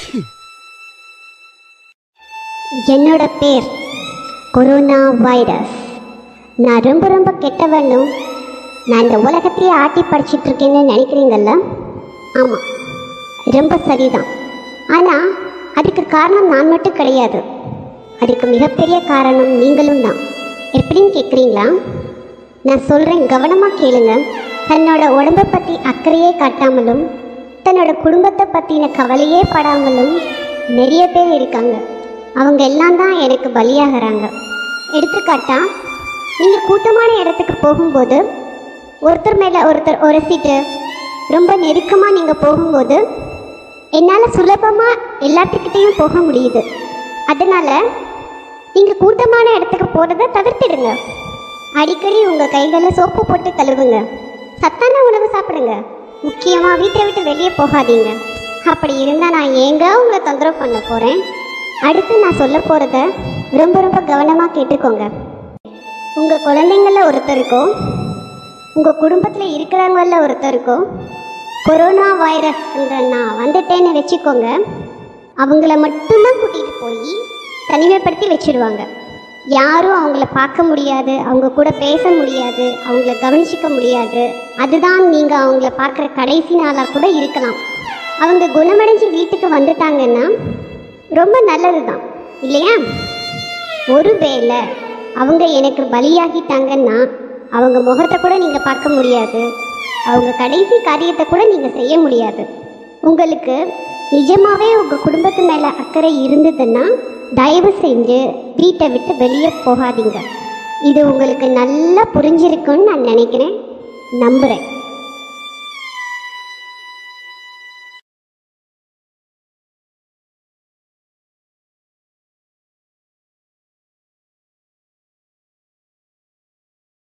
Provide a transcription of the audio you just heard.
என்னோட பேர் corona virus நான் ரொம்ப ரொம்ப கெட்டவனும் நான் இந்த உலகத்தையே ஆட்டி படிச்சிட்டு இருக்கேன்னு நினைக்கிறீங்கல்ல ஆமாம் ரொம்ப சரிதான் ஆனால் அதுக்கு காரணம் நான் மட்டும் கிடையாது அதுக்கு மிகப்பெரிய காரணம் நீங்களும் தான் எப்படின்னு கேட்குறீங்களா நான் சொல்கிறேன் கவனமாக கேளுங்க தன்னோட உடம்பை பற்றி அக்கறையே காட்டாமலும் தன்னோட குடும்பத்தை பற்றின கவலையே படாமலும் நிறைய பேர் இருக்காங்க அவங்க எல்லாம் தான் எனக்கு பலியாகிறாங்க எடுத்துக்காட்டா நீங்கள் கூட்டமான இடத்துக்கு போகும்போது ஒருத்தர் மேலே ஒருத்தர் உரசிட்டு ரொம்ப நெருக்கமாக நீங்கள் போகும்போது என்னால் சுலபமாக எல்லாத்துக்கிட்டேயும் போக முடியுது அதனால் நீங்கள் கூட்டமான இடத்துக்கு போகிறத தவிர்த்திடுங்க அடிக்கடி உங்கள் கைகளை சோப்பு போட்டு கழுவுங்க சத்தான உணவு சாப்பிடுங்க முக்கியமாக வீட்டை விட்டு வெளியே போகாதீங்க அப்படி இருந்தால் நான் ஏங்க உங்களை தொந்தரவு பண்ண போகிறேன் அடுத்து நான் சொல்ல போகிறத ரொம்ப ரொம்ப கவனமாக கேட்டுக்கோங்க உங்கள் குழந்தைங்கள ஒருத்தருக்கோ உங்கள் குடும்பத்தில் இருக்கிறவங்கள ஒருத்தருக்கோ கொரோனா வைரஸ்ன்ற நான் வந்துட்டேன்னு வச்சுக்கோங்க அவங்கள மட்டும்தான் கூட்டிகிட்டு போய் தனிமைப்படுத்தி வச்சிடுவாங்க யாரும் அவங்கள பார்க்க முடியாது அவங்க கூட பேச முடியாது அவங்கள கவனிச்சிக்க முடியாது அதுதான் நீங்கள் அவங்கள பார்க்குற கடைசி நாளாக கூட இருக்கலாம் அவங்க குணமடைஞ்சு வீட்டுக்கு வந்துட்டாங்கன்னா ரொம்ப நல்லது தான் இல்லையா ஒருவேளை அவங்க எனக்கு பலியாகிட்டாங்கன்னா அவங்க முகத்தை கூட நீங்கள் பார்க்க முடியாது அவங்க கடைசி காரியத்தை கூட நீங்கள் செய்ய முடியாது உங்களுக்கு நிஜமாவே உங்கள் குடும்பத்து மேலே அக்கறை இருந்ததுன்னா தயவு செஞ்சு வீட்டை விட்டு வெளியே போகாதீங்க இது உங்களுக்கு நல்லா புரிஞ்சிருக்குன்னு நான் நினைக்கிறேன் நம்புகிறேன்